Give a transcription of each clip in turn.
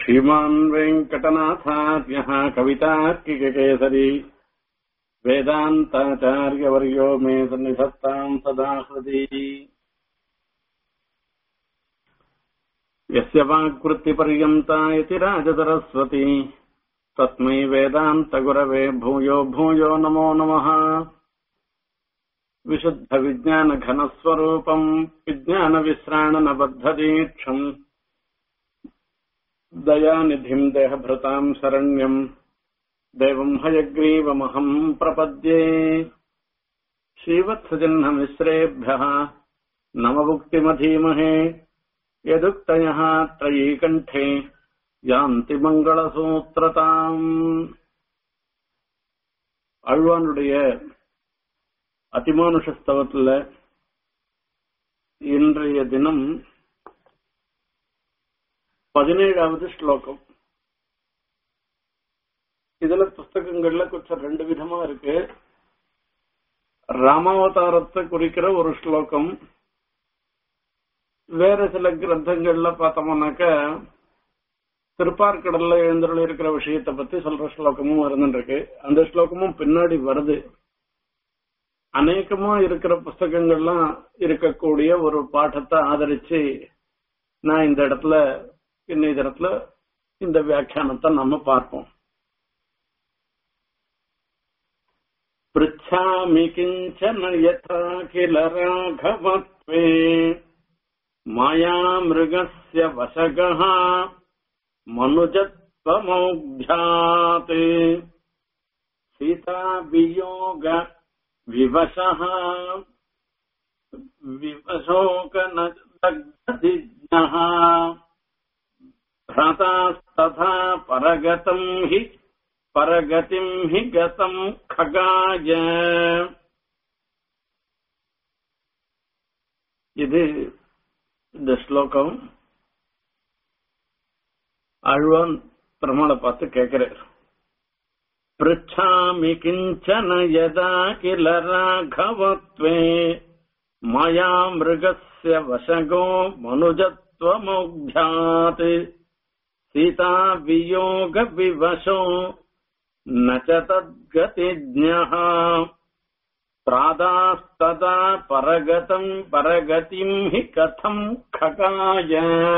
श्रीमान् वेङ्कटनाथार्यः कवितार्किककेसरी वेदान्ताचार्यवर्यो मे सन्निधत्ताम् सदा हृदि यस्य वाक्वृत्तिपर्यन्ता इति राजसरस्वती तस्मै वेदान्तगुरवे भूयो भूयो नमो नमः विशुद्धविज्ञानघनस्वरूपम् विज्ञानविश्राणनबद्धदीक्षम् दयानिधिम् देहभृताम् शरण्यम् देवम् हयग्रीवमहम् प्रपद्ये श्रीवत्सजह्नमिश्रेभ्यः नवमुक्तिमधीमहे यदुक्तयः त्रयीकण्ठे யாந்தி மங்களசூத்திரதாம் அழ்வானுடைய அதிமானுஷ ஸ்தவத்துல இன்றைய தினம் பதினேழாவது ஸ்லோகம் இதுல புஸ்தகங்கள்ல கொஞ்சம் ரெண்டு விதமா இருக்கு ராமாவதாரத்தை குறிக்கிற ஒரு ஸ்லோகம் வேற சில கிரந்தங்கள்ல பார்த்தோம்னாக்க திருப்பார்கடல்ல எழுந்தருள் இருக்கிற விஷயத்தை பத்தி சொல்ற ஸ்லோகமும் இருந்துருக்கு அந்த ஸ்லோகமும் பின்னாடி வருது அநேகமா இருக்கிற புஸ்தகங்கள்லாம் இருக்கக்கூடிய ஒரு பாட்டத்தை ஆதரிச்சு நான் இந்த இடத்துல இன்னைய இடத்துல இந்த வியாக்கியானத்தை நம்ம பார்ப்போம் पृच्छामि किञ्चन यथा किल राघवत्वे माया मृगस्य वशगः मनुजत्वमौघ्यात् सीतावियोग विवशः विवशोकनदग्धदिज्ञः भ्रातास्तथा परगतम् हि परगतिम् हि गतम् खगाय இது இந்த ஸ்லோகம் ஆழ்வான் பெருமாளை பார்த்து கேட்கிறார் पृच्छामि किञ्चन यदा किल राघवत्वे मया मृगस्य वशगो मनुजत्वमौघ्यात् सीतावियोगविवशो न च तद्गतिज्ञः प्रादास्तदा परगतम् परगतिम् हि कथम् खगाय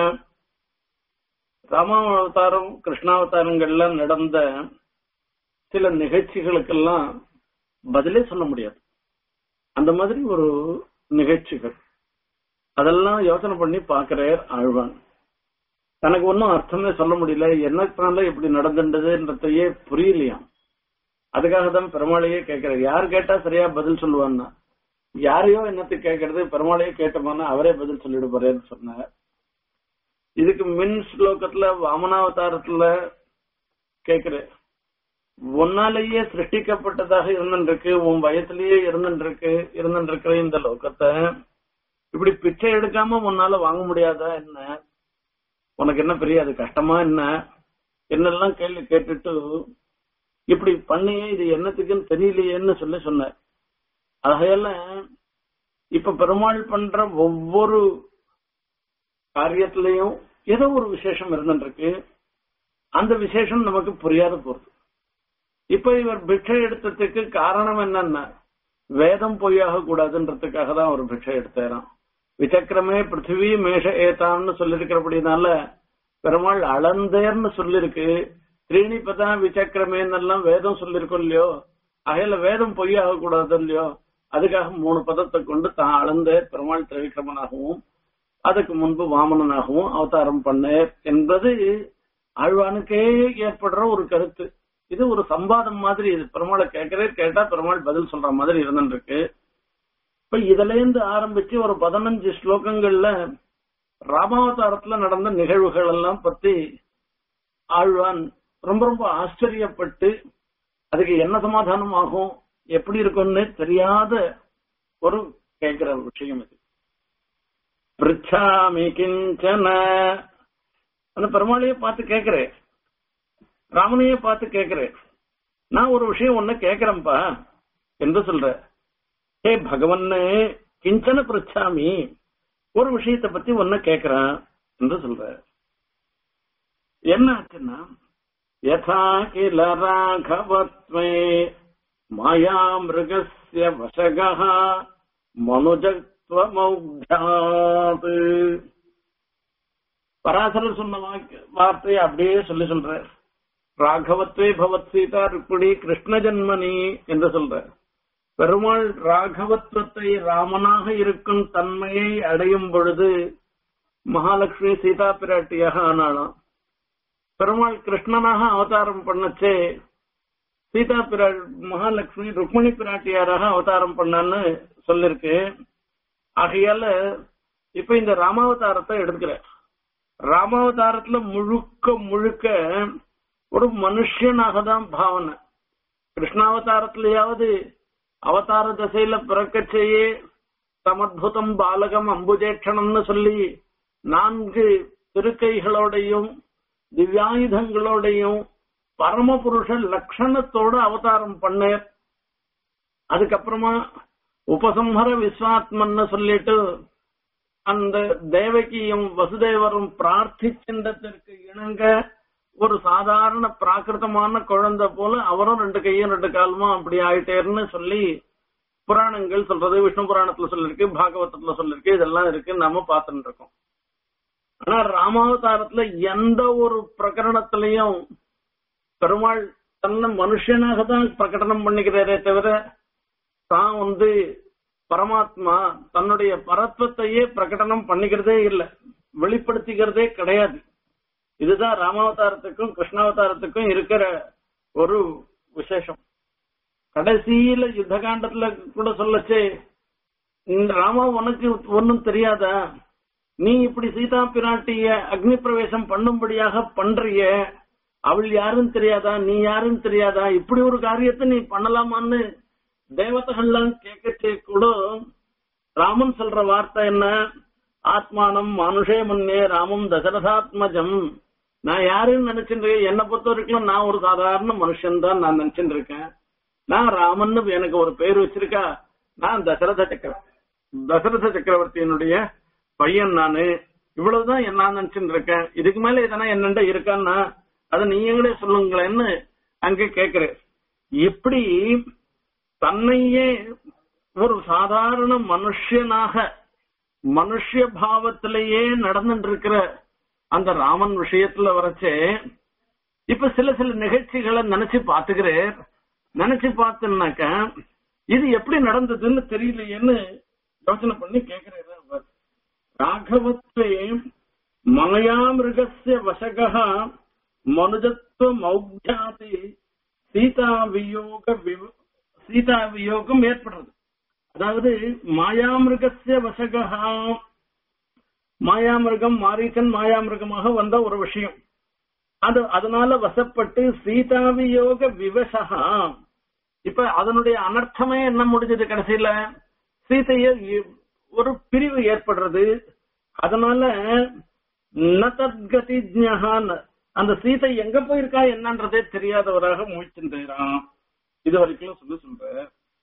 ராமாவதாரம் கிருஷ்ணாவதாரங்கள்ல நடந்த சில நிகழ்ச்சிகளுக்கெல்லாம் பதிலே சொல்ல முடியாது அந்த மாதிரி ஒரு நிகழ்ச்சிகள் அதெல்லாம் யோசனை பண்ணி பாக்குறார் ஆழ்வான் தனக்கு ஒன்னும் அர்த்தமே சொல்ல முடியல என்னத்தால இப்படி நடந்துன்றதுன்றதையே புரியலையாம் அதுக்காக தான் பெருமாளையே கேட்கிறார் யார் கேட்டா சரியா பதில் சொல்லுவான்னா யாரையோ என்னத்துக்கு கேட்கறது பெருமாளையே கேட்டோம்னா அவரே பதில் சொல்லிட்டு போறேன்னு சொன்னார் இதுக்கு மின் ஸ்லோகத்துல வாமனாவதாரத்துல கேக்குற உன்னாலேயே சிருஷ்டிக்கப்பட்டதாக இருந்துருக்கு உன் வயசுலயே இருந்துருக்கு இருந்துருக்கிற இந்த லோகத்தை இப்படி பிச்சை எடுக்காம உன்னால வாங்க முடியாதா என்ன உனக்கு என்ன பெரிய அது கஷ்டமா என்ன என்னெல்லாம் கேள்வி கேட்டுட்டு இப்படி பண்ணியே இது என்னத்துக்குன்னு தெரியலையேன்னு சொல்லி சொன்ன அதையெல்ல இப்ப பெருமாள் பண்ற ஒவ்வொரு காரியத்திலையும் ஏதோ ஒரு விசேஷம் இருந்துருக்கு அந்த விசேஷம் நமக்கு புரியாத போறது இப்ப இவர் பிக்ஷை எடுத்ததுக்கு காரணம் என்னன்னா வேதம் பொய்யாக கூடாதுன்றதுக்காக தான் அவர் பிக்ஷை எடுத்தாராம் விசக்கிரமே பிருத்திவி மேஷ ஏத்தான்னு சொல்லிருக்கிறபடினால பெருமாள் அளந்தேர்னு சொல்லிருக்கு திரீணிபதா விசக்கிரமேன்னு எல்லாம் வேதம் சொல்லிருக்கோம் இல்லையோ அகையில வேதம் பொய்யாக கூடாது இல்லையோ அதுக்காக மூணு பதத்தை கொண்டு தான் அளந்தேர் பெருமாள் திரவிக்கிரமனாகவும் அதுக்கு முன்பு வாமனனாகவும் அவதாரம் பண்ணார் என்பது ஆழ்வானுக்கே ஏற்படுற ஒரு கருத்து இது ஒரு சம்பாதம் மாதிரி இது பெருமாளை கேட்கிறே கேட்டா பெருமாள் பதில் சொல்ற மாதிரி இருந்துருக்கு இப்ப இதுல இருந்து ஆரம்பிச்சு ஒரு பதினஞ்சு ஸ்லோகங்கள்ல ராமாவதாரத்துல நடந்த நிகழ்வுகள் எல்லாம் பத்தி ஆழ்வான் ரொம்ப ரொம்ப ஆச்சரியப்பட்டு அதுக்கு என்ன சமாதானம் ஆகும் எப்படி இருக்கும்னு தெரியாத ஒரு கேட்கிற விஷயம் இது பிரிச்சாமி கிஞ்சன அந்த பெருமாளையே பார்த்து கேட்கிறேன் ராமனையே பார்த்து கேட்கிறேன் நான் ஒரு விஷயம் ஒண்ணு கேட்கிறேன்ப்பா என்று சொல்ற ஹே பகவன்னு கிஞ்சன பிரிச்சாமி ஒரு விஷயத்தை பத்தி ஒன்னு கேட்கிறேன் என்று சொல்ற என்னாச்சுன்னா யதா கில ராகவத்வே மாயா மிருகஸ்ய வசகः மனுஜத்வமௌக்யாத் பராசரர் சொன்ன வாக்கு- வார்த்தையை அப்படியே சொல்லி சொல்றார் ராகவத்வே பவத் சீதா ருக்மிணி கிருஷ்ண ஜன்மனி என்று சொல்றார் பெருமாள் ராகவத்துவத்தை ராமனாக இருக்கும் தன்மையை அடையும் பொழுது மகாலட்சுமி சீதா பிராட்டியாக ஆனாளாம் பெருமாள் கிருஷ்ணனாக அவதாரம் பண்ணச்சே சீதா பிரா மகாலட்சுமி ருக்மிணி பிராட்டியாராக அவதாரம் பண்ணான்னு சொல்லிருக்கு ஆகையால இப்ப இந்த ராமாவதாரத்தை எடுத்துக்கிறேன் ராமாவதாரத்துல முழுக்க முழுக்க ஒரு மனுஷனாக தான் பாவனை கிருஷ்ணாவதாரத்திலேயாவது அவதார தசையில பிறக்கச்சேயே சமத்புதம் பாலகம் அம்புஜேட்சணம்னு சொல்லி நான்கு திருக்கைகளோடையும் திவ்யாயுதங்களோடையும் பரமபுருஷ லட்சணத்தோட அவதாரம் பண்ணேர் அதுக்கப்புறமா உபசம்ஹர விஸ்வாத்மன்னு சொல்லிட்டு அந்த தேவகியும் வசுதேவரும் பிரார்த்திச்சின்றதற்கு இணங்க ஒரு சாதாரண பிராகிருதமான குழந்தை போல அவரும் ரெண்டு கையும் ரெண்டு காலுமா அப்படி ஆயிட்டேர்னு சொல்லி புராணங்கள் சொல்றது விஷ்ணு புராணத்துல சொல்லிருக்கு பாகவதத்துல சொல்லிருக்கு இதெல்லாம் இருக்கு நாம பார்த்துட்டு இருக்கோம் ஆனா ராமாவதாரத்துல எந்த ஒரு பிரகரணத்திலையும் பெருமாள் தன்னை மனுஷனாக தான் பிரகடனம் பண்ணிக்கிறாரே தவிர தான் வந்து பரமாத்மா தன்னுடைய பரத்வத்தையே பிரகடனம் பண்ணிக்கிறதே இல்லை வெளிப்படுத்திக்கிறதே கிடையாது இதுதான் ராமாவதாரத்துக்கும் கிருஷ்ணாவதாரத்துக்கும் இருக்கிற ஒரு விசேஷம் கடைசியில யுத்த காண்டத்துல கூட சொல்லச்சே இந்த ராமா உனக்கு ஒன்னும் தெரியாதா நீ இப்படி சீதா பிராட்டிய அக்னி பிரவேசம் பண்ணும்படியாக பண்றிய அவள் யாரும் தெரியாதா நீ யாரும் தெரியாதா இப்படி ஒரு காரியத்தை நீ பண்ணலாமான்னு தேவதைகள்லாம் கேட்கச்சே கூட ராமன் சொல்ற வார்த்தை என்ன ஆத்மானம் மனுஷே முன்னே ராமம் தசரதாத்மஜம் நான் யாருன்னு நினைச்சிட்டு இருக்கேன் என்னை பொறுத்த வரைக்கும் நான் ஒரு சாதாரண மனுஷன் தான் நான் நினைச்சிட்டு இருக்கேன் நான் ராமன் எனக்கு ஒரு பேர் வச்சிருக்கா நான் தசரத சக்கர தசரத சக்கரவர்த்தியினுடைய பையன் நானு இவ்வளவுதான் என்ன நினைச்சுட்டு இருக்கேன் இதுக்கு மேல எதனா என்னண்ட இருக்கான்னா அதை நீங்களே சொல்லுங்களேன்னு அங்க கேக்குறேன் எப்படி தன்னையே ஒரு சாதாரண மனுஷனாக மனுஷ பாவத்திலேயே நடந்துட்டு இருக்கிற அந்த ராமன் விஷயத்துல வரைச்சே இப்ப சில சில நிகழ்ச்சிகளை நினைச்சு பாத்துக்கிறேன் நினைச்சு பார்த்தேன்னாக்க இது எப்படி நடந்ததுன்னு தெரியலையேன்னு யோசனை பண்ணி கேக்குறாரு அவர் ராகவத்வே மயா மிருகஸ்ய வசகா மனுஜத்துவ மௌக்யாதி சீதா வியோக விவ- சீதா வியோகம் ஏற்படுறது அதாவது மாயாமிருகஸ்ய வசகா மாயாமிருகம் மாரீச்சன் மாயாமிருகமாக வந்த ஒரு விஷயம் அது அதனால வசப்பட்டு சீதாவியோக விவசகா இப்ப அதனுடைய அனர்த்தமே என்ன முடிஞ்சது கடைசியில சீதைய இ- ஒரு பிரிவு ஏற்படுறது அதனால நதத்கதி அந்த சீதை எங்க போயிருக்கா என்னன்றதே தெரியாதவராக முயற்சின்றான் இது வரைக்கும் சொல்லி சொல்ற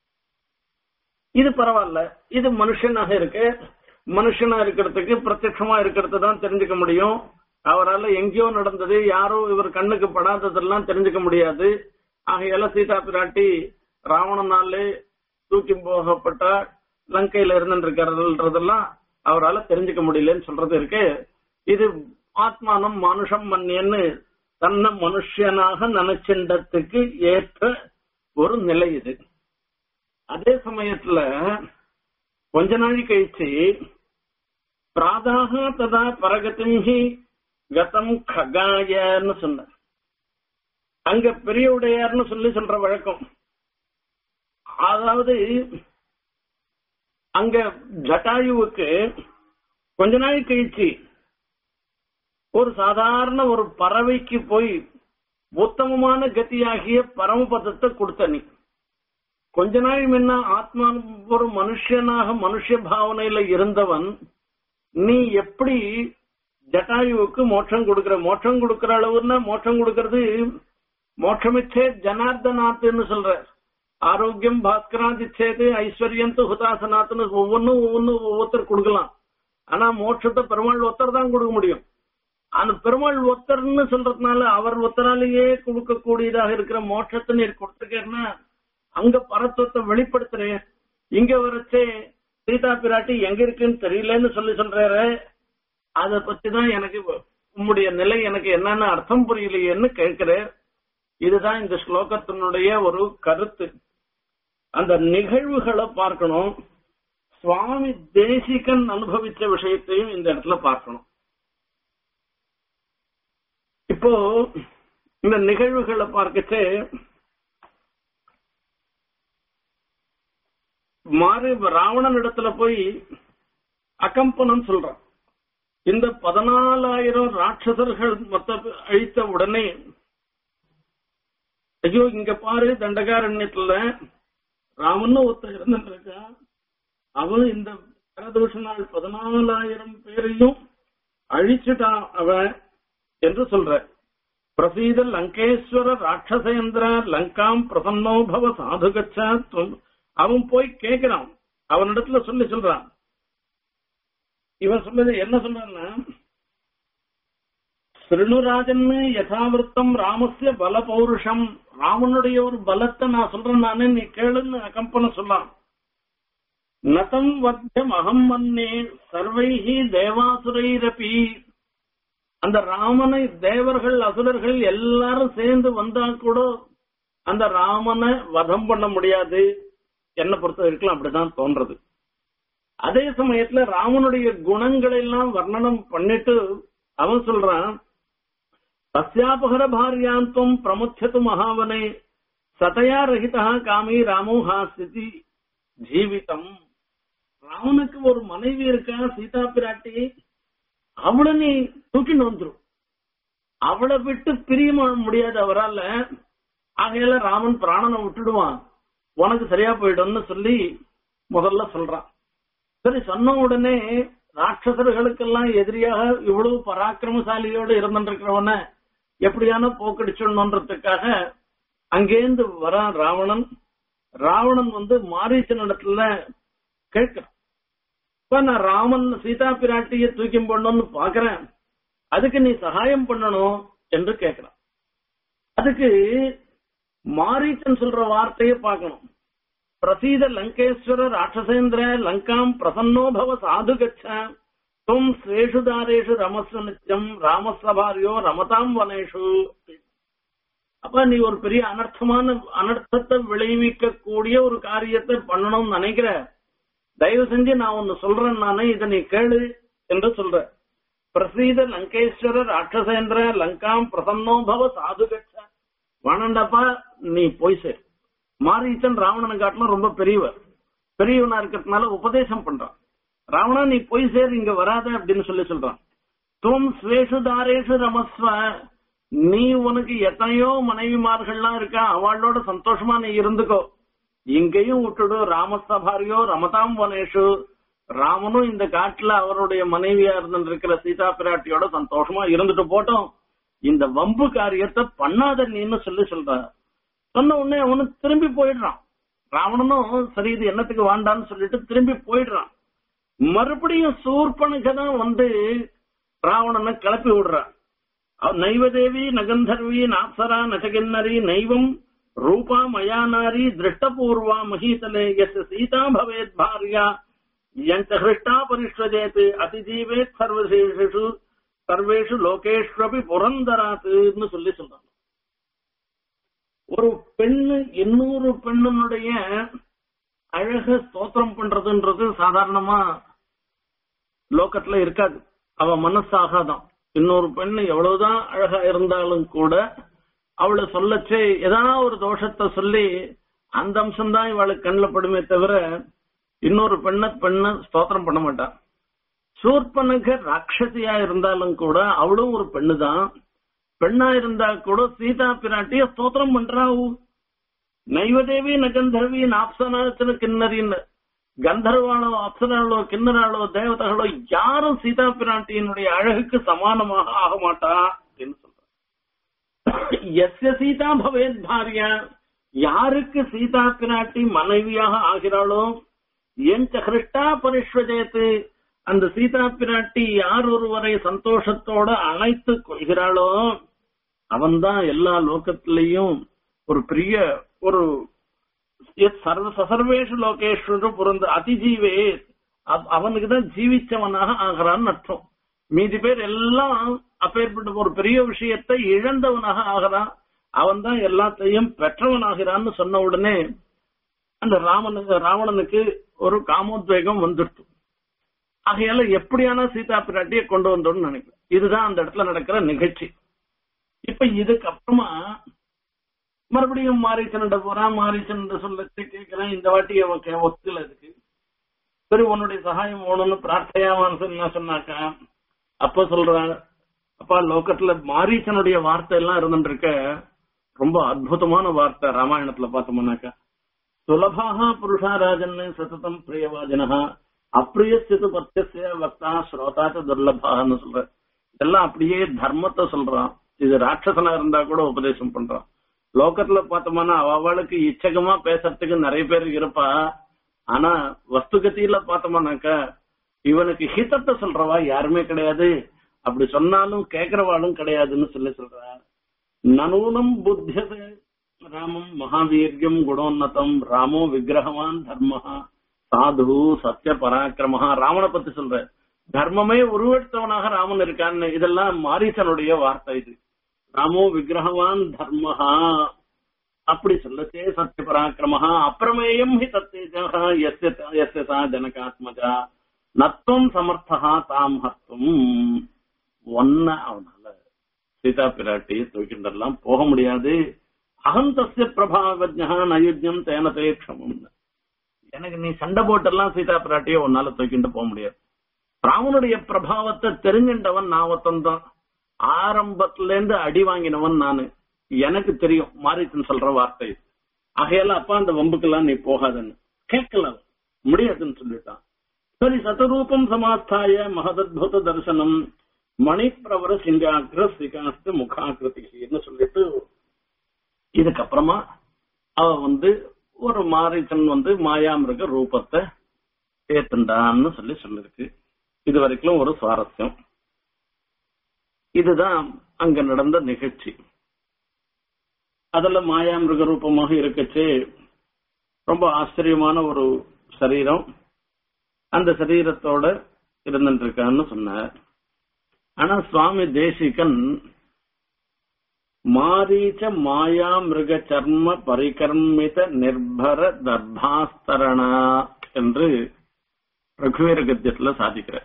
இது பரவாயில்ல இது மனுஷனாக இருக்கு மனுஷனா இருக்கிறதுக்கு பிரத்யட்சமா இருக்கிறது தான் தெரிஞ்சுக்க முடியும் அவரால எங்கேயோ நடந்தது யாரோ இவர் கண்ணுக்கு படாததெல்லாம் தெரிஞ்சுக்க முடியாது ஆகையால சீதா பிராட்டி ராவணனாலே தூக்கி போகப்பட்ட லங்கையில இருந்துருக்கிறதுன்றதெல்லாம் அவரால தெரிஞ்சுக்க முடியலன்னு சொல்றது இருக்கு இது ஆத்மானம் மனுஷம் மன்னியன்னு தன்னை மனுஷனாக நினைச்சின்றதுக்கு ஏற்ற ஒரு நிலை இது அதே சமயத்துல கொஞ்ச நாள் கழிச்சு பிராதாக ததா பரகதிங்கி கதம் ககாயன்னு சொன்ன அங்க பெரிய உடையார்னு சொல்லி சொல்ற வழக்கம் அதாவது அங்க ஜட்டாயுவுக்கு கொஞ்ச நாள் கழிச்சு ஒரு சாதாரண ஒரு பறவைக்கு போய் உத்தமமான கதியாகிய பரமபதத்தை கொடுத்த நீ கொஞ்ச நாள் முன்ன ஆத்மா ஒரு மனுஷனாக மனுஷ பாவனையில இருந்தவன் நீ எப்படி ஜட்டாயுவுக்கு மோட்சம் கொடுக்கிற மோட்சம் கொடுக்கிற அளவுன்னா மோட்சம் கொடுக்கறது மோட்சமிச்சே ஜனார்தனாத்துன்னு சொல்ற ஆரோக்கியம் பாஸ்கராதிச்சேது ஐஸ்வர்யம் ஹுதாசனாத்துன்னு ஒவ்வொன்னும் ஒவ்வொன்னும் ஒவ்வொருத்தர் கொடுக்கலாம் ஆனா மோட்சத்தை பெருமாள் ஒருத்தர் தான் கொடுக்க முடியும் அந்த பெருமாள் ஒத்தர்னு சொல்றதுனால அவர் ஒத்தராலேயே கொடுக்கக்கூடியதாக இருக்கிற மோட்சத்தை நீர் கொடுத்துக்கன்னா அங்க பரத்துவத்தை வெளிப்படுத்துறேன் இங்க வரச்சே சீதா பிராட்டி எங்க இருக்குன்னு தெரியலன்னு சொல்லி சொல்றாரு அத பத்திதான் எனக்கு உம்முடைய நிலை எனக்கு என்னன்னு அர்த்தம் புரியலையேன்னு கேட்கிறேன் இதுதான் இந்த ஸ்லோகத்தினுடைய ஒரு கருத்து அந்த நிகழ்வுகளை பார்க்கணும் சுவாமி தேசிகன் அனுபவிச்ச விஷயத்தையும் இந்த இடத்துல பார்க்கணும் இப்போ இந்த நிகழ்வுகளை பார்க்கச்சு மாறி ராவணன் இடத்துல போய் அகம்பனம் சொல்றான் இந்த பதினாலாயிரம் ராட்சசர்கள் மொத்த அழித்த உடனே ஐயோ இங்க பாரு தண்டகாரண்யத்துல ராமன் ஒருத்தர் இருந்துருக்கா அவன் இந்த பரதோஷ நாள் பதினாலாயிரம் பேரையும் அழிச்சுட்டான் அவன் என்று சொல்ற பிரசீத லங்கேஸ்வர ராட்சசேந்திர லங்காம் பிரசன்னோபவ சாதுகச்சா அவன் போய் கேட்கிறான் அவனிடத்துல சொல்லி சொல்றான் இவன் சொன்னது என்ன சொல்றான்னா ஸ்ருணுராஜன் யதாவிருத்தம் ராமஸ்ய பல பௌருஷம் ராமனுடைய ஒரு பலத்தை நான் சொல்றேன் நானே நீ கேளுன்னு கம்பன சொல்லலாம் நதம் வத்தியம் அகம் மன்னே சர்வைஹி தேவாசுரைரபி அந்த ராமனை தேவர்கள் அசுரர்கள் எல்லாரும் சேர்ந்து வந்தா கூட அந்த ராமனை வதம் பண்ண முடியாது என்ன பொறுத்த வரைக்கும் அப்படிதான் தோன்றது அதே சமயத்துல ராமனுடைய குணங்களை எல்லாம் வர்ணனம் பண்ணிட்டு அவன் சொல்றான் தஸ்யாபகர பாரியாந்தம் பிரமுச்சது மகாவனே சதயா ரஹிதா காமி ராமோ ஹாஸ்தி ஜீவிதம் ராவனுக்கு ஒரு மனைவி இருக்கா சீதா பிராட்டி அவளை நீ தூக்கிட்டு வந்துரும் அவளை விட்டு பிரிய முடியாது அவரால ஆகையில ராமன் பிராணனை விட்டுடுவான் உனக்கு சரியா போயிடும்னு சொல்லி முதல்ல சொல்றான் சரி சொன்ன உடனே ராட்சசர்களுக்கெல்லாம் எதிரியாக இவ்வளவு பராக்கிரமசாலியோடு இருந்திருக்கிறவன எப்படியான போக்கடிச்சிடணுன்றதுக்காக அங்கேருந்து வரான் ராவணன் ராவணன் வந்து மாரீச்சன் இடத்துல கேட்கிறான் இப்ப நான் ராமன் சீதா பிராட்டிய தூக்கி போடணும்னு பாக்குறேன் அதுக்கு நீ சகாயம் பண்ணணும் என்று கேட்கிறான் அதுக்கு மாரீச்சன் சொல்ற வார்த்தையை பார்க்கணும் பிரசீத லங்கேஸ்வர ராட்சசேந்திர லங்காம் பிரசன்னோ பவ சாது கச்ச துவம் ஸ்வேஷு தாரேஷு ரமஸ்வ நித்தியம் ராமசபாரியோ ரமதாம் வனேஷு அப்ப நீ ஒரு பெரிய அனர்த்தமான அனர்த்தத்தை விளைவிக்க கூடிய ஒரு காரியத்தை பண்ணணும்னு நினைக்கிற தயவு செஞ்சு நான் ஒன்னு சொல்றேன் நானே இதை நீ கேளு என்று சொல்ற பிரசீத லங்கேஸ்வர ராட்சசேந்திர லங்காம் பிரசன்னோ பவ சாது கச்ச வேணாண்டாப்பா நீ போய் சேர் மாரீச்சன் ராவணனை காட்டிலும் ரொம்ப பெரியவர் பெரியவனா இருக்கிறதுனால உபதேசம் பண்றான் ராவணா நீ போய் சேர் இங்க வராத அப்படின்னு சொல்லி சொல்றான் துவம் ஸ்வேஷு தாரேஷு ரமஸ்வ நீ உனக்கு எத்தனையோ மனைவிமார்கள்லாம் இருக்கா அவளோட சந்தோஷமா நீ இருந்துக்கோ இங்கேயும் விட்டுடு ராமசபாரியோ ரமதாம் வனேஷு ராமனும் இந்த காட்டுல அவருடைய மனைவியா இருந்துருக்கிற சீதா பிராட்டியோட சந்தோஷமா இருந்துட்டு போட்டோம் இந்த வம்பு காரியத்தை பண்ணாத நீன்னு சொல்லி சொல்ற சொன்ன உடனே அவனு திரும்பி போயிடுறான் ராவணனும் சரி இது என்னத்துக்கு வாண்டான்னு சொல்லிட்டு திரும்பி போயிடுறான் மறுபடியும் சூர்பனுக்கு தான் வந்து ராவணனை கிளப்பி விடுறான் நைவதேவி நகந்தர்வி நாப்சரா நசகின்னரி நைவம் ரூபா மயானாரி திருஷ்டபூர்வா மகீதலே எஸ் சீதா பவேத் பாரியா எந்த ஹிருஷ்டா பரிஷ்வதேத் அதிஜீவேத் சர்வசேஷு சர்வேஷு லோகேஷ்வபி புரந்தராத்துன்னு சொல்லி சொல்றாங்க ஒரு பெண்ணு இன்னொரு பெண்ணுடைய அழக ஸ்தோத்திரம் பண்றதுன்றது சாதாரணமா லோக்கத்துல இருக்காது அவ மனசாகாதான் இன்னொரு பெண்ணு எவ்வளவுதான் அழகா இருந்தாலும் கூட அவளை சொல்லச்சே ஏதாவது ஒரு தோஷத்தை சொல்லி அந்த அம்சம்தான் இவளுக்கு கண்ணில் படுமே தவிர இன்னொரு பெண்ண பெண்ண ஸ்தோத்திரம் பண்ண மாட்டான் சூர்பனுக்கு ராட்சசியா இருந்தாலும் கூட அவளும் ஒரு பெண்ணு தான் பெண்ணா இருந்தா கூட சீதா பிராட்டிய ஸ்தோத்திரம் பண்றா நைவதேவி நகந்தர்வி நாப்சனாத்துல கிண்ணறின்னு கந்தர்வாளோ அப்சராளோ கிண்ணறாளோ தேவதைகளோ யாரும் சீதா பிராட்டியினுடைய அழகுக்கு சமானமாக ஆக மாட்டா அப்படின்னு சொல்ற எஸ்ய சீதா பவேத் பாரியா யாருக்கு சீதா பிராட்டி மனைவியாக ஆகிறாளோ என் ஹிருஷ்டா பரிஸ்வஜேத்து அந்த சீதா பிராட்டி யார் ஒருவரை சந்தோஷத்தோட அணைத்து கொள்கிறாளோ அவன்தான் எல்லா லோகத்திலையும் ஒரு பெரிய ஒரு சர்வ சசர்வேஷு லோகேஸ்வரு புறந்து அதிஜீவே அவனுக்கு தான் ஜீவிச்சவனாக ஆகிறான்னு அர்த்தம் மீதி பேர் எல்லாம் அப்பேற்பட்ட ஒரு பெரிய விஷயத்தை இழந்தவனாக ஆகிறான் அவன் தான் எல்லாத்தையும் பெற்றவனாகிறான்னு சொன்ன உடனே அந்த ராமனுக்கு ராவணனுக்கு ஒரு காமோத்வேகம் வந்துடுச்சு ஆகையால எப்படியான சீதா பிராட்டியை கொண்டு வந்தோம்னு நினைக்கிறேன் இதுதான் அந்த இடத்துல நடக்கிற நிகழ்ச்சி இப்ப இதுக்கு அப்புறமா மறுபடியும் மாரீச்சன்ட போறான் மாரீச்சன் சொல்லச்சு கேட்கிறேன் இந்த வாட்டி அவன் ஒத்துல இருக்கு சரி உன்னுடைய சகாயம் வேணும்னு பிரார்த்தையாவான்னு சொன்னாக்கா அப்ப சொல்றான் அப்பா லோகத்துல மாரீச்சனுடைய வார்த்தை எல்லாம் இருந்துருக்க ரொம்ப அற்புதமான வார்த்தை ராமாயணத்துல பார்த்தோம்னாக்கா சுலபாக புருஷாராஜன் சததம் பிரியவாஜனா அப்பிரியஸ்து பத்திய வக்தா ஸ்ரோதாச்ச துர்லபான்னு சொல்ற இதெல்லாம் அப்படியே தர்மத்தை சொல்றான் இது ராட்சசனா இருந்தா கூட உபதேசம் பண்றான் லோகத்துல பார்த்தோம்னா அவளுக்கு இச்சகமா பேசுறதுக்கு நிறைய பேர் இருப்பா ஆனா வஸ்துகத்தியில பார்த்தோம்னாக்கா இவனுக்கு ஹிதத்தை சொல்றவா யாருமே கிடையாது அப்படி சொன்னாலும் கேக்குறவாளும் கிடையாதுன்னு சொல்லி சொல்ற நனூனம் புத்தியது ராமம் மகாவீரியம் குணோன்னதம் ராமோ விக்கிரகவான் தர்மஹா சாது சத்திய பராக்கிரமஹா ராமனை பத்தி சொல்ற தர்மமே உருவெடுத்தவனாக ராமன் இருக்கான்னு இதெல்லாம் மாரீசனுடைய வார்த்தை இது ராமோ விக்கிரகவான் தர்மஹா அப்படி சொல்லச்சே சத்திய பராக்கிரமஹா அப்பிரமேயம் ஹி தத்தேஜா எஸ்ய சா ஜனகாத்மஜா நத்துவம் சமர்த்தகா தாம் ஹத்தும் ஒன்ன அவனால சீதா பிராட்டி தூக்கின்றெல்லாம் போக முடியாது அகம் தசிய பிரபாவஜா நயுஜம் தேனதே க்ஷமம் எனக்கு நீ சண்டை போட்டெல்லாம் சீதா பிராட்டிய உன்னால தூக்கிட்டு போக முடியாது ராமனுடைய பிரபாவத்தை தெரிஞ்சின்றவன் நான் ஒருத்தன் தான் ஆரம்பத்துல இருந்து அடி வாங்கினவன் நானு எனக்கு தெரியும் மாரித்தன் சொல்ற வார்த்தை ஆகையால அப்பா அந்த வம்புக்கெல்லாம் நீ போகாதன்னு கேட்கல முடியாதுன்னு சொல்லிட்டான் சரி சதரூபம் சமாஸ்தாய மகதத்புத தரிசனம் மணிப்பிரவர சிங்காகிர சிகாஸ்து முகாகிருதின்னு சொல்லிட்டு இதுக்கப்புறமா அவ வந்து ஒரு மாரிச்சன் வந்து மாயாமிருக ரூபத்தை ஏத்துண்டான்னு சொல்லி சொல்லிருக்கு இது வரைக்கும் ஒரு சுவாரஸ்யம் இதுதான் அங்க நடந்த நிகழ்ச்சி அதுல மாயாமிருக ரூபமாக இருக்கச்சு ரொம்ப ஆச்சரியமான ஒரு சரீரம் அந்த சரீரத்தோட இருந்துட்டு இருக்கான்னு சொன்னார் ஆனா சுவாமி தேசிகன் மாரீச்ச மாயா மிருக சர்ம பரிகர்மித நிர்பர தர்பாஸ்தரணா என்று ரகுவீர கத்தியத்துல சாதிக்கிறார்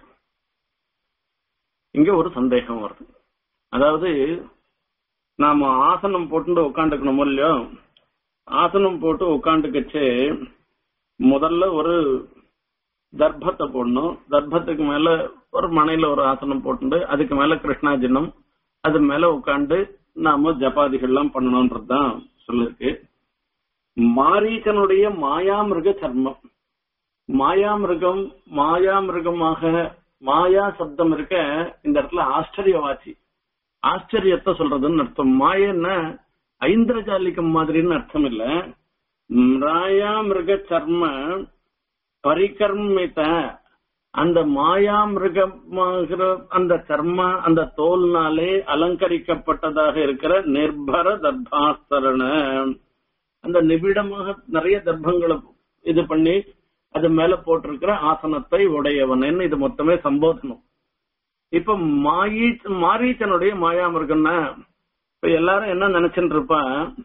இங்க ஒரு சந்தேகம் வருது அதாவது நாம ஆசனம் போட்டு உட்காந்துக்கணும் இல்லையோ ஆசனம் போட்டு உட்காந்துக்கச்சு முதல்ல ஒரு தர்ப்பத்தை போடணும் தர்ப்பத்துக்கு மேல ஒரு மனையில ஒரு ஆசனம் போட்டு அதுக்கு மேல கிருஷ்ணாஜினம் அது மேல உட்காந்து நாம ஜபாதிகள்லாம் பண்ணணும்ன்றதுதான் சொல்லிருக்கு மாரீச்சனுடைய மாயாமிருக சர்மம் மாயாமிருகம் மாயாமிருகமாக மாயா சப்தம் இருக்க இந்த இடத்துல ஆச்சரியவாச்சி ஆச்சரியத்தை சொல்றதுன்னு அர்த்தம் மாயன்னா ஐந்திரஜாலிக்கம் மாதிரின்னு அர்த்தம் இல்ல மாயாமிருக சர்ம பரிகர்மித்த அந்த மாயாமிருகமாகிற அந்த சர்ம அந்த தோல்னாலே அலங்கரிக்கப்பட்டதாக இருக்கிற நிர்பர தர்பாஸ்தரண அந்த நிபிடமாக நிறைய தர்ப்பங்களை இது பண்ணி அது மேல போட்டிருக்கிற ஆசனத்தை உடையவன் இது மொத்தமே சம்போதனம் இப்ப மாயி மாரீச்சனுடைய மாயாமிருகன்னா இப்ப எல்லாரும் என்ன நினைச்சுட்டு இருப்பா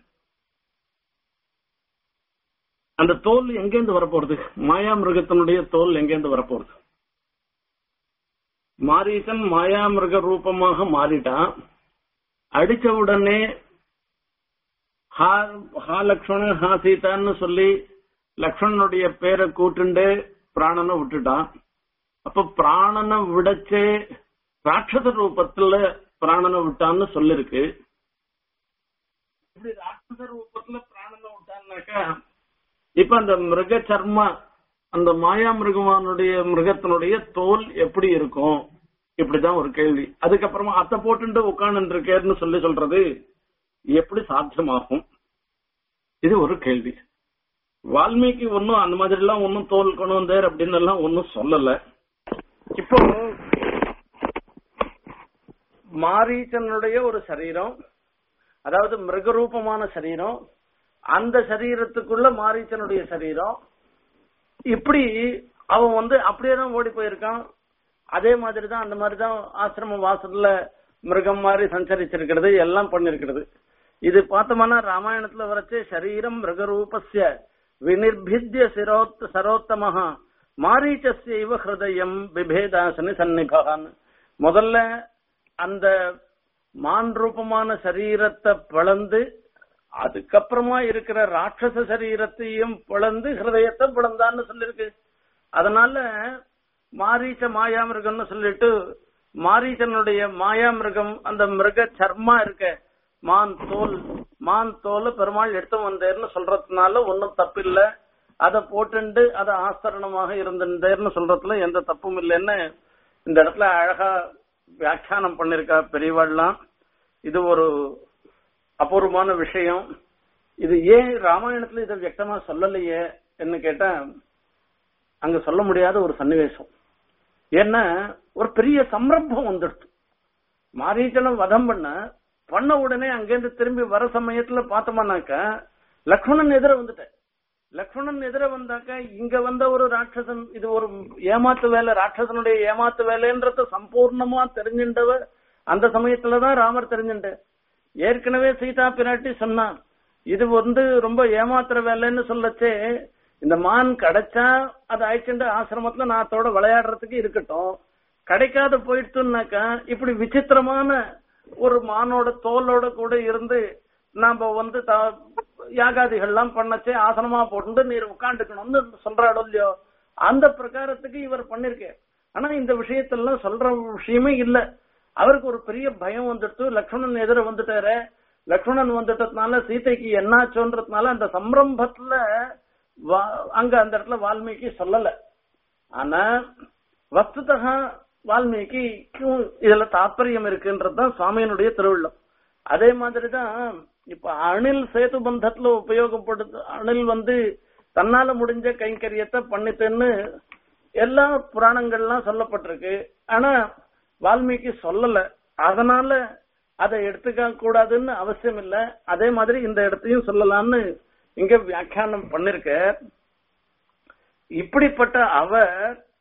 அந்த தோல் எங்கேருந்து வரப்போறது மாயாமிருகத்தினுடைய தோல் எங்கேருந்து வரப்போறது மாரீசன் மாயாமிருக ரூபமாக மாறிட்டான் அடிச்ச உடனே ஹா ஹா லக்ஷ்மணன் ஹா சீதான்னு சொல்லி லக்ஷ்மணனுடைய பேரை கூட்டுண்டு பிராணனை விட்டுட்டான் அப்ப பிராணனை விடச்சே ராட்சத ரூபத்துல பிராணனை விட்டான்னு சொல்லிருக்கு இப்படி ராட்சத ரூபத்துல பிராணனை விட்டான்னாக்கா இப்ப அந்த மிருக சர்ம அந்த மாயா மிருகமானுடைய மிருகத்தினுடைய தோல் எப்படி இருக்கும் இப்படிதான் ஒரு கேள்வி அதுக்கப்புறமா அத்தை போட்டுட்டு உட்கார்ந்து இருக்கேன்னு சொல்லி சொல்றது எப்படி சாத்தியமாகும் இது ஒரு கேள்வி வால்மீகி ஒன்னும் அந்த மாதிரி எல்லாம் ஒன்னும் தோல் கொண்டு வந்தார் அப்படின்னு எல்லாம் ஒன்னும் சொல்லல இப்போ மாரீச்சனுடைய ஒரு சரீரம் அதாவது மிருகரூபமான சரீரம் அந்த சரீரத்துக்குள்ள மாரீச்சனுடைய சரீரம் இப்படி அவன் வந்து அப்படியே தான் ஓடி போயிருக்கான் அதே மாதிரி தான் அந்த மாதிரி தான் ஆசிரம வாசல்ல மிருகம் மாதிரி சஞ்சரிச்சிருக்கிறது எல்லாம் பண்ணிருக்கிறது இது பார்த்தோம்னா ராமாயணத்துல வரைச்சு சரீரம் மிருகரூபஸ்ய வினிர்பித்ய சிரோத் சரோத்தமஹா மாரீச்சஸ்ய இவ ஹிருதயம் பிபேதாசனி சன்னிபகான் முதல்ல அந்த மான் ரூபமான சரீரத்தை பிளந்து அதுக்கப்புறமா இருக்கிற ராட்சச சரீரத்தையும் பிளந்து ஹிருதயத்தை பிளந்தான்னு சொல்லிருக்கு அதனால மாரீச்ச மாயாமிருகம்னு சொல்லிட்டு மாரீச்சனுடைய மாயாமிருகம் அந்த மிருக சர்மா இருக்க மான் தோல் மான் தோல் பெருமாள் எடுத்து வந்தேர்னு சொல்றதுனால ஒன்னும் தப்பில்ல அதை போட்டுண்டு அதை ஆஸ்தரணமாக இருந்தேர்னு சொல்றதுல எந்த தப்பும் இல்லைன்னு இந்த இடத்துல அழகா வியாக்கியானம் பண்ணிருக்கா பெரியவாள்லாம் இது ஒரு அபூர்வமான விஷயம் இது ஏன் ராமாயணத்துல இதை வியக்தமா சொல்லலையே என்ன கேட்டா அங்க சொல்ல முடியாத ஒரு சன்னிவேசம் ஏன்னா ஒரு பெரிய சம்ரம்பம் வந்துடுது மாரீச்சனம் வதம் பண்ண பண்ண உடனே அங்கேருந்து திரும்பி வர சமயத்துல பார்த்தோம்னாக்க லக்ஷ்மணன் எதிர வந்துட்டேன் லக்ஷ்மணன் எதிர வந்தாக்க இங்க வந்த ஒரு ராட்சசன் இது ஒரு ஏமாத்து வேலை ராட்சசனுடைய ஏமாத்து வேலைன்றத சம்பூர்ணமா தெரிஞ்சின்றவ அந்த சமயத்துலதான் ராமர் தெரிஞ்சுட்டு ஏற்கனவே சீதா பிராட்டி சொன்னான் இது வந்து ரொம்ப ஏமாத்துற வேலைன்னு சொல்லச்சே இந்த மான் கிடைச்சா அது ஆயிடுச்சுட்டு ஆசிரமத்துல நான் அதோட விளையாடுறதுக்கு இருக்கட்டும் கிடைக்காத போயிடுச்சுன்னாக்கா இப்படி விசித்திரமான ஒரு மானோட தோலோட கூட இருந்து நாம வந்து த- யாகாதிகள்லாம் பண்ணச்சே ஆசனமா போட்டு நீர் உட்காந்துக்கணும்னு சொல்றாடோ இல்லையோ அந்த பிரகாரத்துக்கு இவர் பண்ணிருக்கார் ஆனா இந்த விஷயத்தெல்லாம் சொல்ற விஷயமே இல்ல அவருக்கு ஒரு பெரிய பயம் வந்துடுத்து லக்ஷ்மணன் எதிர வந்துட்டாரு லக்ஷ்மணன் வந்துட்டதுனால சீதைக்கு என்னாச்சோன்றதுனால அந்த சம்ரம்பத்துல வா- அங்க அந்த இடத்துல வால்மீகி சொல்லல ஆனா வஸ்துதா வால்மீகிக்கும் இதுல தாற்பயம் இருக்குன்றதுதான் சுவாமியினுடைய திருவிழம் அதே மாதிரிதான் இப்ப அணில் சேது பந்தத்துல உபயோகப்படுத்து அணில் வந்து தன்னால முடிஞ்ச கைங்கரியத்தை பண்ணித்தேன்னு எல்லா புராணங்கள்லாம் சொல்லப்பட்டிருக்கு ஆனா வால்மீகி சொல்லல அதனால அதை எடுத்துக்க கூடாதுன்னு அவசியம் இல்ல அதே மாதிரி இந்த இடத்தையும் சொல்லலாம்னு இங்க வியாக்கியானம் பண்ணிருக்க இப்படிப்பட்ட அவர்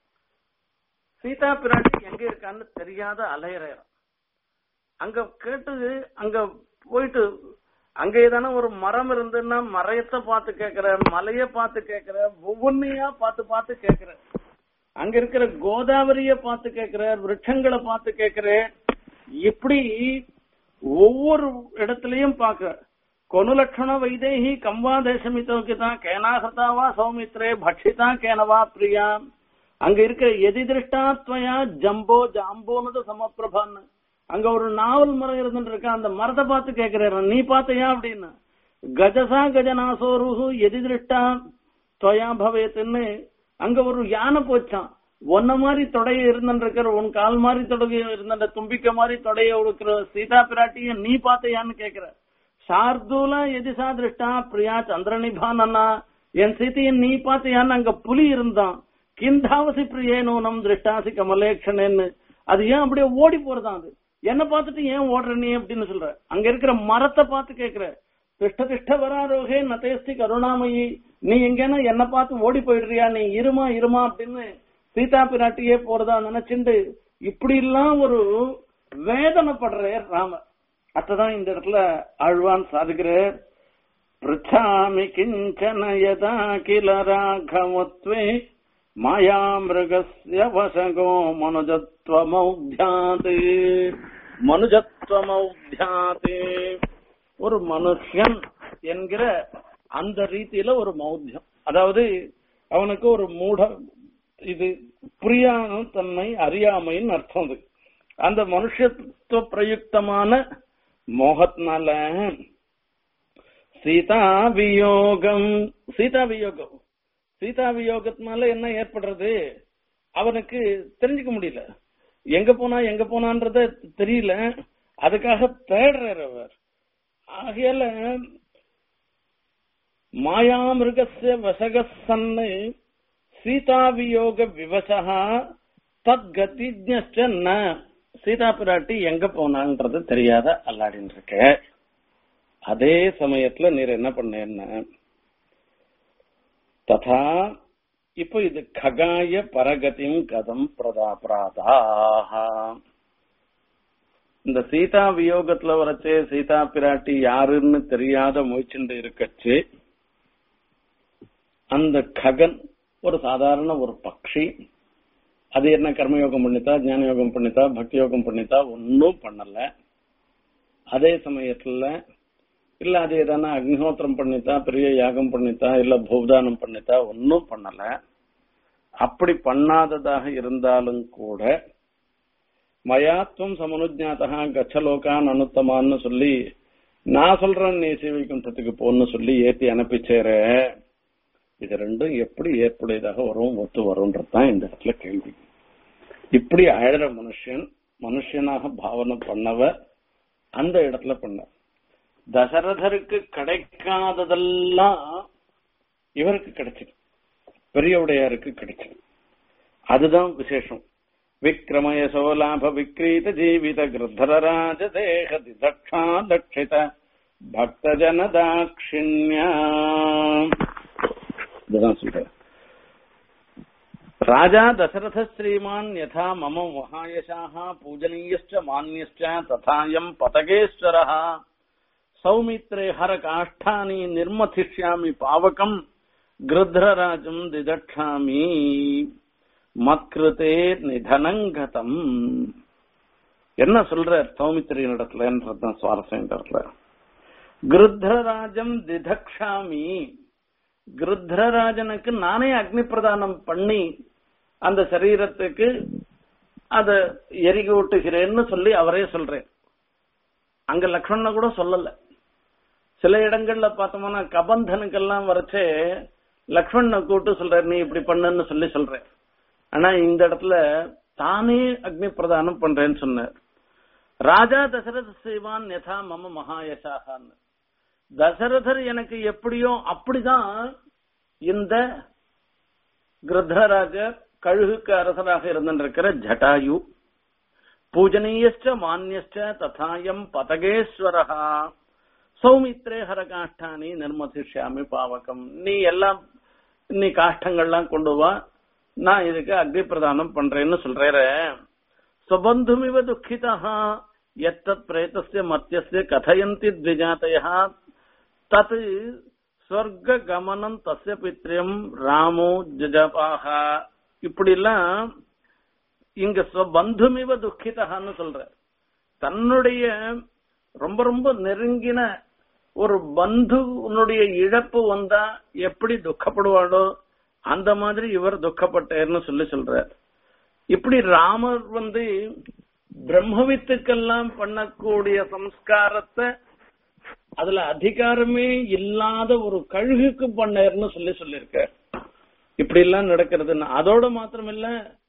சீதா பிராட்டி எங்க இருக்கான்னு தெரியாத அலையறார் அங்க கேட்டு அங்க போயிட்டு அங்க ஏதான ஒரு மரம் இருந்துன்னா மரத்தை பார்த்து கேக்குற மலைய பார்த்து கேக்குற ஒவ்வொன்னையா பார்த்து பார்த்து கேக்குற அங்க இருக்கிற கோதாவரிய பார்த்து கேக்குற விருட்சங்களை பார்த்து கேக்குற இப்படி ஒவ்வொரு இடத்துலயும் பாக்குற கொனுலட்சண வைதேகி கம்வா தேசமிதோகிதா கேனாகிருதாவா சௌமித்ரே பட்சிதா கேனவா பிரியா அங்க இருக்கிற எதி திருஷ்டாத்வயா ஜம்போ ஜாம்போனது சமப்பிரபான்னு அங்க ஒரு நாவல் மரம் இருந்துட்டு இருக்கா அந்த மரத்தை பார்த்து கேக்குறாரு நீ பார்த்தையா அப்படின்னு கஜசா கஜனாசோருஹு எதி திருஷ்டா துவயா பவேத்துன்னு அங்க ஒரு யானை போச்சான் ஒன்ன மாதிரி தொடைய இருந்துட்டு இருக்கிற உன் கால் மாதிரி தொடைய இருந்த தும்பிக்க மாதிரி தொடைய கொடுக்கிற சீதா பிராட்டிய நீ பார்த்தையான்னு கேக்குற சார்தூலா எதிசா திருஷ்டா பிரியா சந்திரனிபானண்ணா என் சீத்தையை நீ பார்த்தியான்னு அங்க புலி இருந்தான் கிந்தாவசி பிரியேனோ நம் திருஷ்டாசி கமலேக்ஷனேன்னு அது ஏன் அப்படியே ஓடி போறதான் அது என்ன பார்த்துட்டு ஏன் ஓடுற நீ அப்படின்னு சொல்ற அங்க இருக்கிற மரத்தை பார்த்து கேக்குற திஷ்ட திஷ்ட வராரோகே நதேஸ்தி கருணாமயி நீ எங்கன்னா என்ன பார்த்து ஓடி போயிடுறியா நீ இருமா இருமா அப்படின்னு சீதா பிராட்டியே போறதா நினைச்சுண்டு இப்படி எல்லாம் ஒரு வேதனைப்படுற ராமர் அத்ததான் இந்த இடத்துல ஆழ்வான் சாதுகிறார் पृच्छामि किञ्चन यदा किल राघवत्वे मायामृगस्य वशगो मनुजत्वमौध्यात् மனுஜத்வமௌத்தியாதே ஒரு மனுஷன் என்கிற அந்த ரீதியில ஒரு மௌத்தியம் அதாவது அவனுக்கு ஒரு மூட இது புரியாத தன்மை அறியாமைன்னு அர்த்தம் அது அந்த மனுஷத்துவ பிரயுக்தமான மோகத்தினால சீதா வியோகம் சீதா வியோகம் சீதா வியோகத்தினால என்ன ஏற்படுறது அவனுக்கு தெரிஞ்சுக்க முடியல எங்க போனா எங்க போனான்றத தெரியல அதுக்காக தேடுறார் அவர் ஆகையால மாயாமிருகஸ்ய வசகசன்னு சீதா வியோக விவசா தத் கதிஜ்ஞ ந சீதா பிராட்டி எங்க போனான்றது தெரியாத அல்லாடின்னு இருக்க அதே சமயத்துல நீர் என்ன பண்ணேன்னா ததா இப்போ இது ககாய பரகதிம் கதம் பிரதா பிராதாக இந்த சீதா வியோகத்துல வரச்சே சீதா பிராட்டி யாருன்னு தெரியாத முயற்சிண்டு இருக்கச்சு அந்த ககன் ஒரு சாதாரண ஒரு பக்ஷி அது என்ன கர்மயோகம் பண்ணித்தா ஞான யோகம் பண்ணித்தா பக்தி யோகம் பண்ணித்தா ஒன்னும் பண்ணல அதே சமயத்துல இல்ல அது எதனா அக்னிஹோத்திரம் பண்ணித்தா பெரிய யாகம் பண்ணித்தா இல்ல பூதானம் பண்ணித்தா ஒன்னும் பண்ணல அப்படி பண்ணாததாக இருந்தாலும் கூட மயாத்வம் சமனுஜாத்தா கச்சலோகான் அனுத்தமான்னு சொல்லி நான் சொல்றேன் நீ சீவைகுண்டத்துக்கு போன்னு சொல்லி ஏத்தி அனுப்பிச்சேர இது ரெண்டும் எப்படி ஏற்புடையதாக வரும் ஒத்து வரும்ன்றதுதான் இந்த இடத்துல கேள்வி இப்படி அழற மனுஷன் மனுஷனாக பாவனை பண்ணவ அந்த இடத்துல பண்ண தசரதருக்கு கிடைக்காததெல்லாம் இவருக்கு கிடைச்சது பெரியவுடையாருக்கு கிடைச்சது அதுதான் விசேஷம் விக்ரமயசோ லாப விக்ரீத ஜீவித கிருத்தரராஜ தேகதி தக்ஷா தட்சித பக்த ஜனதாட்சிண்யா இதுதான் சொல்ற ராஜா தசரத ஸ்ரீமான் யதா மம மகாயசாக பூஜனீயஸ்ச மான்யஸ்ச ததாயம் பதகேஸ்வரः சௌமித்ரே ஹர காஷ்டானி நிர்மதிஷ்யாமி பாவகம் கிருத்ரராஜம் திதக்ஷாமி மத்கிருதே நிதனங்கதம் என்ன சொல்ற சௌமித்திரியின் இடத்துலன்றதுதான் சுவாரஸ்யம் இந்த இடத்துல கிருத்ரராஜம் திதக்ஷாமி கிருத்ரராஜனுக்கு நானே அக்னி பிரதானம் பண்ணி அந்த சரீரத்துக்கு அத எரிகி விட்டுகிறேன்னு சொல்லி அவரே சொல்றேன் அங்க லக்ஷ்மண கூட சொல்லல சில இடங்கள்ல பார்த்தோம்னா கபந்தனுக்கெல்லாம் வரைச்சே லக்ஷ்மணனை கூட்டு சொல்றாரு நீ இப்படி பண்ணுன்னு சொல்லி சொல்றேன் ஆனா இந்த இடத்துல தானே அக்னி பிரதானம் பண்றேன்னு சொன்னார் ராஜா தசரத செய்வான் யதா மம மகாயசாகான்னு தசரதர் எனக்கு எப்படியோ அப்படிதான் இந்த கிருத்ரராஜ கழுகுக்கு அரசராக இருந்திருக்கிற ஜட்டாயு பூஜனீயஸ்ட மான்யஸ்ட ததாயம் பதகேஸ்வரஹா சௌமித்ரே ஹர காஷ்டானி நிர்மதிஷ்யாமி பாவகம் நீ எல்லாம் நீ காஷ்டங்கள்லாம் கொண்டு வா நான் இதுக்கு அக்னி பிரதானம் பண்றேன்னு சொல்றேன் சுபந்துமிவ துக்கிதா எத்தத் பிரேதஸ்ய மத்தியஸ்ய கதயந்தி த்விஜாதயா தத் ஸ்வர்க கமனம் தஸ்ய பித்ரியம் ராமோ ஜஜபாக இப்படி எல்லாம் இங்க பந்துமிவ துக்கிதகான்னு சொல்ற தன்னுடைய ரொம்ப ரொம்ப நெருங்கின ஒரு பந்துனுடைய இழப்பு வந்தா எப்படி துக்கப்படுவாளோ அந்த மாதிரி இவர் துக்கப்பட்டார்னு சொல்லி சொல்றார் இப்படி ராமர் வந்து பிரம்மவித்துக்கெல்லாம் பண்ணக்கூடிய சம்ஸ்காரத்தை அதுல அதிகாரமே இல்லாத ஒரு கழுகுக்கு பண்ணார்னு சொல்லி சொல்லியிருக்கார் இப்படி எல்லாம் நடக்கிறதுன்னு அதோட மாத்திரமில்ல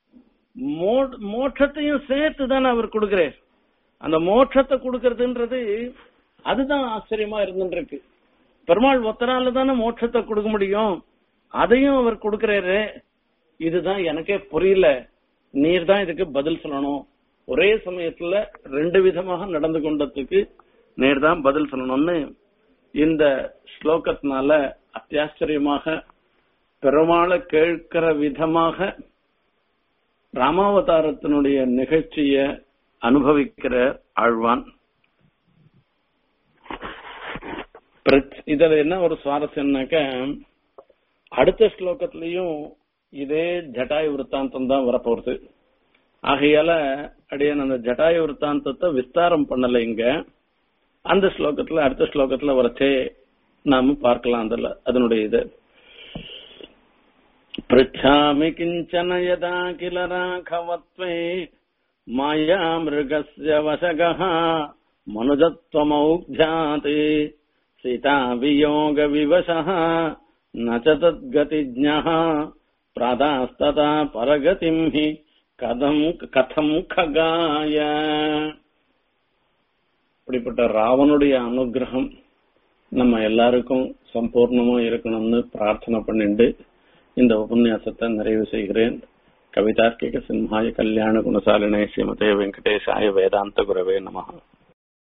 மோட்சத்தையும் சேர்த்து தானே அவர் கொடுக்கிறார் அந்த மோட்சத்தை கொடுக்கறதுன்றது அதுதான் ஆச்சரியமா இருந்துருக்கு பெருமாள் ஒத்தரால தானே மோட்சத்தை கொடுக்க முடியும் அதையும் அவர் கொடுக்கிறாரு இதுதான் எனக்கே புரியல நீர் தான் இதுக்கு பதில் சொல்லணும் ஒரே சமயத்துல ரெண்டு விதமாக நடந்து கொண்டதுக்கு நேர் தான் பதில் சொல்லணும்னு இந்த ஸ்லோகத்தினால அத்தியாச்சரியமாக பெருமாளை கேட்கிற விதமாக ராமாவதாரத்தினுடைய நிகழ்ச்சிய அனுபவிக்கிற ஆழ்வான் இதுல என்ன ஒரு சுவாரஸ்யம்னாக்க அடுத்த ஸ்லோகத்திலையும் இதே ஜட்டாயு விற்த்தாந்தம் தான் வரப்போறது ஆகையால அடியன் அந்த ஜட்டாயு விற்த்தாந்தத்தை விஸ்தாரம் பண்ணல இங்க அந்த ஸ்லோகத்துல அடுத்த ஸ்லோகத்துல வரச்சே நாம பார்க்கலாம் அதுல அதனுடைய இது पृच्छामि किञ्चन यदा किल राघवत्वे माया मृगस्य वशगः मनुजत्वमौघ्याते सीतावियोगविवशः न च तद्गतिज्ञः प्रादास्तता परगतिम् हि கதம் கதம் ககாய இப்படிப்பட்ட ராவனுடைய அனுகிரகம் நம்ம எல்லாருக்கும் சம்பூர்ணமா இருக்கணும்னு பிரார்த்தனை பண்ணிட்டு இந்த உபன்யாசத்தை நிறைவு செய்கிறேன் कवितार्किक सिंहाय कल्याण गुणसालिने श्रीमते वेंकटेशाय वेदांत गुरवे नमः